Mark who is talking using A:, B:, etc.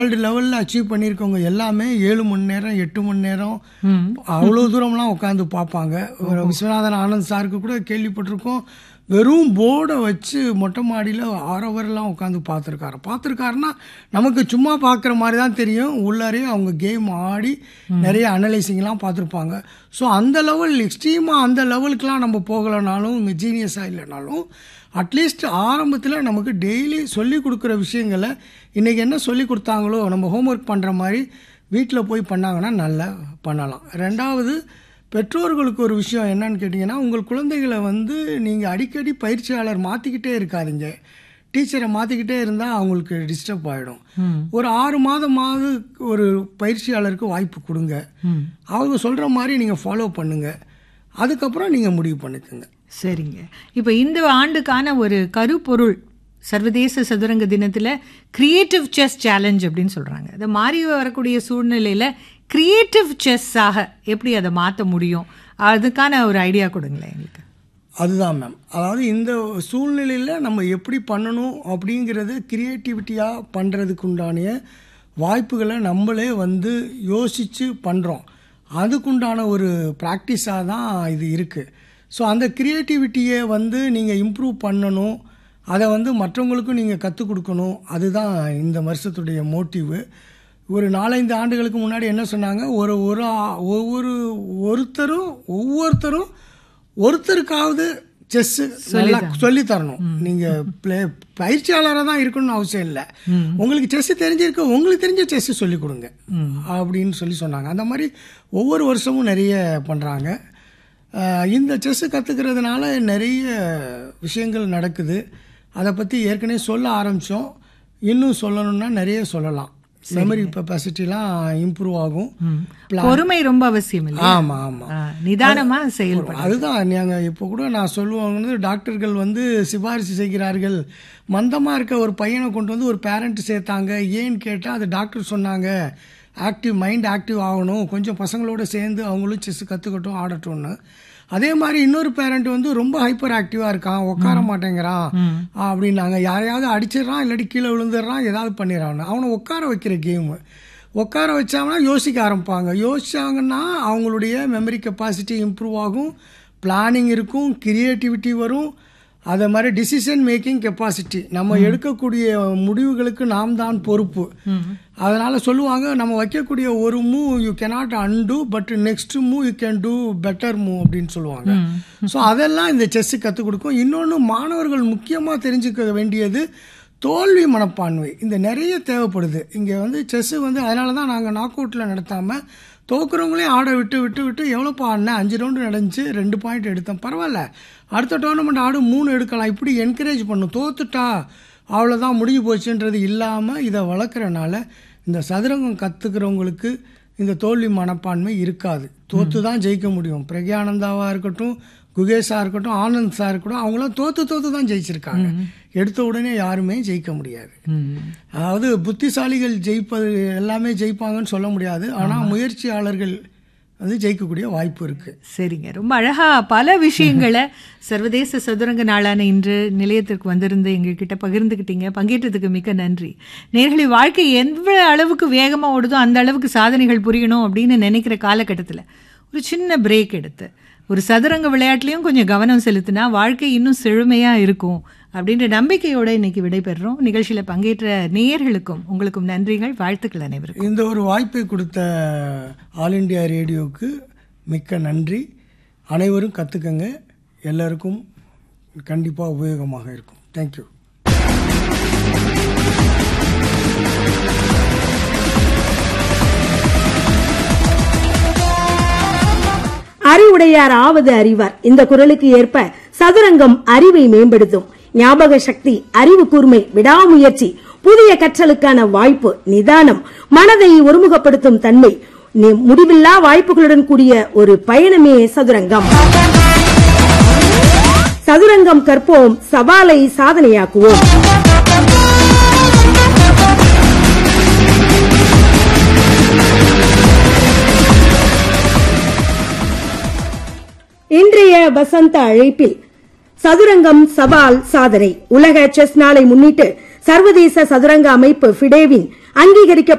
A: world லெவலில் achieve பண்ணியிருக்கவங்க எல்லாமே ஏழு மணி நேரம் எட்டு மணி நேரம் அவ்வளோ தூரம்லாம் உட்காந்து பார்ப்பாங்க ஒரு விஸ்வநாதன் ஆனந்த் சாருக்கு கூட கேள்விப்பட்டிருக்கோம் வெறும் போர்டை வச்சு மொட்டை மாடியில் ஆறவர்லாம் உட்காந்து பார்த்துருக்காரு பார்த்துருக்காருன்னா நமக்கு சும்மா பார்க்குற மாதிரி தான் தெரியும் உள்ளாரே அவங்க கேம் ஆடி நிறைய அனலைசிங்லாம் பார்த்துருப்பாங்க ஸோ அந்த லெவல் எக்ஸ்ட்ரீமாக அந்த லெவலுக்குலாம் நம்ம போகலைனாலும் இங்கே ஜீனியஸாக இல்லைனாலும் அட்லீஸ்ட் ஆரம்பத்தில் நமக்கு டெய்லி சொல்லி கொடுக்குற விஷயங்களை இன்றைக்கி என்ன சொல்லி கொடுத்தாங்களோ நம்ம ஹோம்ஒர்க் பண்ணுற மாதிரி வீட்டில் போய் பண்ணாங்கன்னா நல்லா பண்ணலாம் ரெண்டாவது பெற்றோர்களுக்கு ஒரு விஷயம் என்னன்னு கேட்டிங்கன்னா உங்கள் குழந்தைகளை வந்து நீங்கள் அடிக்கடி பயிற்சியாளர் மாற்றிக்கிட்டே இருக்காதீங்க டீச்சரை மாற்றிக்கிட்டே இருந்தால் அவங்களுக்கு டிஸ்டர்ப் ஆகிடும் ஒரு ஆறு மாதமாவது ஒரு பயிற்சியாளருக்கு வாய்ப்பு கொடுங்க அவங்க சொல்கிற மாதிரி நீங்கள் ஃபாலோ பண்ணுங்கள் அதுக்கப்புறம் நீங்கள் முடிவு பண்ணிக்கோங்க
B: சரிங்க இப்போ இந்த ஆண்டுக்கான ஒரு கருப்பொருள் சர்வதேச சதுரங்க தினத்தில் கிரியேட்டிவ் செஸ் சேலஞ்ச் அப்படின்னு சொல்கிறாங்க அது மாறி வரக்கூடிய சூழ்நிலையில் கிரியேட்டிவ் செஸ்ஸாக எப்படி அதை மாற்ற முடியும் அதுக்கான ஒரு ஐடியா கொடுங்களேன் எங்களுக்கு
A: அதுதான் மேம் அதாவது இந்த சூழ்நிலையில் நம்ம எப்படி பண்ணணும் அப்படிங்கிறத க்ரியேட்டிவிட்டியாக பண்ணுறதுக்கு உண்டான வாய்ப்புகளை நம்மளே வந்து யோசித்து பண்ணுறோம் அதுக்குண்டான ஒரு ப்ராக்டிஸாக தான் இது இருக்குது ஸோ அந்த க்ரியேட்டிவிட்டியை வந்து நீங்கள் இம்ப்ரூவ் பண்ணணும் அதை வந்து மற்றவங்களுக்கும் நீங்கள் கற்றுக் கொடுக்கணும் அதுதான் இந்த வருஷத்துடைய மோட்டிவு ஒரு நாலஞ்சு ஆண்டுகளுக்கு முன்னாடி என்ன சொன்னாங்க ஒரு ஒரு ஆ- ஒவ்வொரு ஒருத்தரும் ஒவ்வொருத்தரும் ஒருத்தருக்காவது செஸ்ஸு நல்லா சொல்லி தரணும் நீங்கள் பிளே பயிற்சியாளராக தான் இருக்கணும்னு அவசியம் இல்லை உங்களுக்கு செஸ் தெரிஞ்சிருக்கு உங்களுக்கு தெரிஞ்ச செஸ் சொல்லி கொடுங்க அப்படின்னு சொல்லி சொன்னாங்க அந்த மாதிரி ஒவ்வொரு வருஷமும் நிறைய பண்ணுறாங்க இந்த செஸ்ஸு கற்றுக்கிறதுனால நிறைய விஷயங்கள் நடக்குது அதை பற்றி ஏற்கனவே சொல்ல ஆரம்பித்தோம் இன்னும் சொல்லணும்னா நிறைய சொல்லலாம் மெமரி கெப்பாசிட்டிலாம் இம்ப்ரூவ் ஆகும்
B: பொறுமை ரொம்ப அவசியம் இல்லை
A: ஆமாம் ஆமாம்
B: ஆ, நிதானமா செயல்படும்
A: அதுதான் நீங்கள் இப்போ கூட நான் சொல்லுவாங்க வந்து டாக்டர்கள் வந்து சிபாரிசு செய்கிறார்கள் மந்தமாக இருக்க ஒரு பையனை கொண்டு வந்து ஒரு பேரண்ட் சேர்த்தாங்க ஏன்னு கேட்டால் அது டாக்டர் சொன்னாங்க ஆக்டிவ் மைண்ட் ஆக்டிவ் ஆகணும் கொஞ்சம் பசங்களோட சேர்ந்து அவங்களும் செஸ் கற்றுக்கட்டும் ஆடட்டும்னு அதே மாதிரி இன்னொரு பேரண்ட் வந்து ரொம்ப ஹைப்பர் ஆக்டிவாக இருக்கான் உட்கார மாட்டேங்கிறான் அப்படின்னாங்க யாரையாவது அடிச்சிடுறான் இல்லாட்டி கீழே விழுந்துடுறான் ஏதாவது பண்ணிடுறான் அவனை உட்கார வைக்கிற கேமு உட்கார வச்சாங்கன்னா யோசிக்க ஆரம்பிப்பாங்க யோசிச்சாங்கன்னா அவங்களுடைய மெமரி கெப்பாசிட்டி இம்ப்ரூவ் ஆகும் பிளானிங் இருக்கும் கிரியேட்டிவிட்டி வரும் அதே மாதிரி டிசிஷன் மேக்கிங் கெப்பாசிட்டி நம்ம எடுக்கக்கூடிய முடிவுகளுக்கு நாம் தான் பொறுப்பு அதனால சொல்லுவாங்க நம்ம வைக்கக்கூடிய ஒரு move you cannot undo but next move you can do better move அப்படின்னு சொல்லுவாங்க ஸோ அதெல்லாம் இந்த செஸ் கற்றுக் கொடுக்கும் இன்னொன்று மாணவர்கள் முக்கியமாக தெரிஞ்சுக்க வேண்டியது தோல்வி மனப்பான்மை இந்த நிறைய தேவைப்படுது இங்கே வந்து செஸ்ஸு வந்து அதனால தான் நாங்கள் நாக் அவுட்டில் நடத்தாமல் தோக்குறவங்களே ஆட விட்டு விட்டு விட்டு எவ்வளோப்பா ஆடினேன் அஞ்சு ரவுண்டு நடந்துச்சு ரெண்டு பாயிண்ட் எடுத்தேன் பரவாயில்ல அடுத்த டோர்னமெண்ட் ஆடு மூணு எடுக்கலாம் இப்படி என்கரேஜ் பண்ணும் தோத்துட்டா அவ்வளோதான் முடிஞ்சு போச்சுன்றது இல்லாமல் இதை வளர்க்குறனால இந்த சதுரங்கம் கற்றுக்கிறவங்களுக்கு இந்த தோல்வி மனப்பான்மை இருக்காது தோத்து தான் ஜெயிக்க முடியும் பிரக்யானந்தாவாக இருக்கட்டும் குகேஷா இருக்கட்டும் ஆனந்த் சார் இருக்கட்டும் அவங்களாம் தோத்து தோத்து தான் ஜெயிச்சிருக்காங்க எடுத்த உடனே யாருமே ஜெயிக்க முடியாது அதாவது புத்திசாலிகள் ஜெயிப்பது எல்லாமே ஜெயிப்பாங்கன்னு சொல்ல முடியாது ஆனால் முயற்சியாளர்கள் வந்து ஜெயிக்கக்கூடிய வாய்ப்பு இருக்குது
B: சரிங்க ரொம்ப அழகா பல விஷயங்களை சர்வதேச சதுரங்க நாளான இன்று நிலையத்திற்கு வந்திருந்து எங்ககிட்ட பகிர்ந்துக்கிட்டீங்க பங்கேற்றதுக்கு மிக்க நன்றி நேர்களை வாழ்க்கை எந்த அளவுக்கு வேகமா ஓடுதோ அந்த அளவுக்கு சாதனைகள் புரியணும் அப்படின்னு நினைக்கிற காலகட்டத்தில் ஒரு சின்ன பிரேக் எடுத்து ஒரு சதுரங்க விளையாட்டுலயும் கொஞ்சம் கவனம் செலுத்தினா வாழ்க்கை இன்னும் செழுமையா இருக்கும் அப்படின்ற நம்பிக்கையோட இன்னைக்கு விடைபெறுறோம் நிகழ்ச்சியில பங்கேற்ற நேயர்களுக்கும் உங்களுக்கும் நன்றிகள் வாழ்த்துக்கள் அனைவருக்கும்
A: இந்த ஒரு வாய்ப்பை கொடுத்த ஆல் இண்டியா ரேடியோவுக்கு மிக்க நன்றி அனைவரும் கற்றுக்கங்க எல்லாருக்கும் கண்டிப்பாக உபயோகமாக இருக்கும் தேங்க்யூ
C: அறிவுடையார் ஆவது அறிவார் இந்த குரலுக்கு ஏற்ப சதுரங்கம் அறிவை மேம்படுத்தும் ஞாபக சக்தி அறிவு கூர்மை விடாமுயற்சி புதிய கற்றலுக்கான வாய்ப்பு நிதானம் மனதை ஒருமுகப்படுத்தும் தன்மை நி- முடிவில்லா வாய்ப்புகளுடன் கூடிய ஒரு பயணமே சதுரங்கம் சதுரங்கம் கற்போம் சவாலை சாதனையாக்குவோம் இன்றைய வசந்த அழைப்பில் சதுரங்கம் சவால் சாதனை உலக செஸ் நாளை முன்னிட்டு சர்வதேச சதுரங்க அமைப்பு ஃபிடேவின் அங்கீகரிக்க